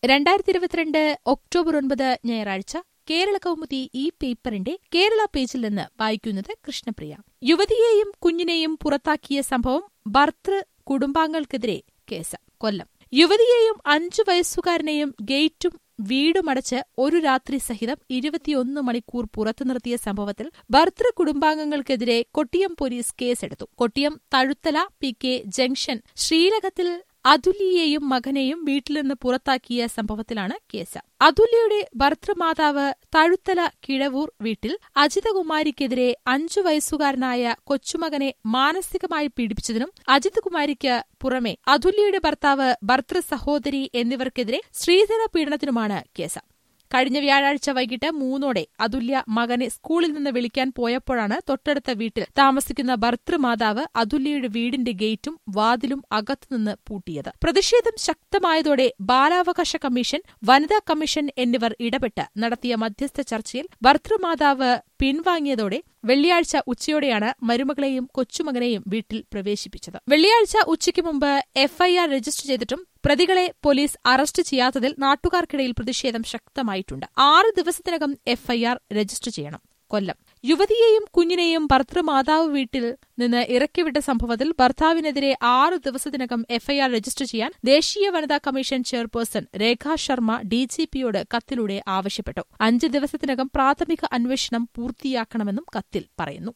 രണ്ടായിരത്തി ഇരുപത്തിരണ്ട് ഒക്ടോബർ ഒൻപത് ഞായറാഴ്ച കേരള കൗമുദി ഈ പേപ്പറിന്റെ കേരള പേജിൽ നിന്ന് വായിക്കുന്നത് കൃഷ്ണപ്രിയ യുവതിയെയും കുഞ്ഞിനെയും പുറത്താക്കിയ സംഭവം ഭർത്തൃ കുടുംബാംഗങ്ങൾക്കെതിരെ കേസ് കൊല്ലം യുവതിയെയും അഞ്ചു വയസ്സുകാരനെയും ഗേറ്റും വീടുമടച്ച് ഒരു രാത്രി സഹിതം ഇരുപത്തിയൊന്ന് മണിക്കൂർ പുറത്തു നിർത്തിയ സംഭവത്തിൽ ഭർത്തൃ കുടുംബാംഗങ്ങൾക്കെതിരെ കൊട്ടിയം പോലീസ് കേസെടുത്തു Kottiyam Thazhuthala P K junction ശ്രീലകത്തിൽ അതുല്യയെയും മകനെയും വീട്ടിൽ നിന്ന് പുറത്താക്കിയ സംഭവത്തിലാണ് കേസ് അതുല്യയുടെ ഭർത്തൃമാതാവ് തഴുത്തല കിഴവൂർ വീട്ടിൽ അജിതകുമാരിക്കെതിരെ അഞ്ചു വയസ്സുകാരനായ കൊച്ചുമകനെ മാനസികമായി പീഡിപ്പിച്ചതിനും അജിത് കുമാരിക്ക് പുറമെ അതുല്യയുടെ ഭർത്താവ് ഭർത്തൃ സഹോദരി എന്നിവർക്കെതിരെ സ്ത്രീധന പീഡനത്തിനുമാണ് കേസ് കഴിഞ്ഞ വ്യാഴാഴ്ച വൈകിട്ട് മൂന്നോടെ അതുല്യ മകനെ സ്കൂളിൽ നിന്ന് വിളിക്കാൻ പോയപ്പോഴാണ് തൊട്ടടുത്ത വീട്ടിൽ താമസിക്കുന്ന ഭർത്തൃമാതാവ് അതുല്യയുടെ വീടിന്റെ ഗേറ്റും വാതിലും അകത്തുനിന്ന് പൂട്ടിയത് പ്രതിഷേധം ശക്തമായതോടെ ബാലാവകാശ കമ്മീഷൻ വനിതാ കമ്മീഷൻ എന്നിവർ ഇടപെട്ട് നടത്തിയ മധ്യസ്ഥ ചർച്ചയിൽ ഭർത്തൃമാതാവ് പിൻവാങ്ങിയതോടെ വെള്ളിയാഴ്ച ഉച്ചയോടെയാണ് മരുമകളെയും കൊച്ചുമകനെയും വീട്ടിൽ പ്രവേശിപ്പിച്ചത് വെള്ളിയാഴ്ച ഉച്ചയ്ക്ക് മുമ്പ് എഫ്ഐആർ രജിസ്റ്റർ ചെയ്തിട്ടും പ്രതികളെ പോലീസ് അറസ്റ്റ് ചെയ്യാത്തതിൽ നാട്ടുകാർക്കിടയിൽ പ്രതിഷേധം ശക്തമായിട്ടുണ്ട് ആറ് ദിവസത്തിനകം എഫ്ഐആർ രജിസ്റ്റർ ചെയ്യണം കൊല്ലം യുവതിയെയും കുഞ്ഞിനെയും ഭർത്തൃമാതാവ് വീട്ടിൽ നിന്ന് ഇറക്കിവിട്ട സംഭവത്തിൽ ഭർത്താവിനെതിരെ ആറ് ദിവസത്തിനകം എഫ്ഐആർ രജിസ്റ്റർ ചെയ്യാൻ ദേശീയ വനിതാ കമ്മീഷൻ ചെയർപേഴ്സൺ രേഖാ ശർമ്മ ഡിജിപിയോട് കത്തിലൂടെ ആവശ്യപ്പെട്ടു അഞ്ച് ദിവസത്തിനകം പ്രാഥമിക അന്വേഷണം പൂർത്തിയാക്കണമെന്നും കത്തിൽ പറയുന്നു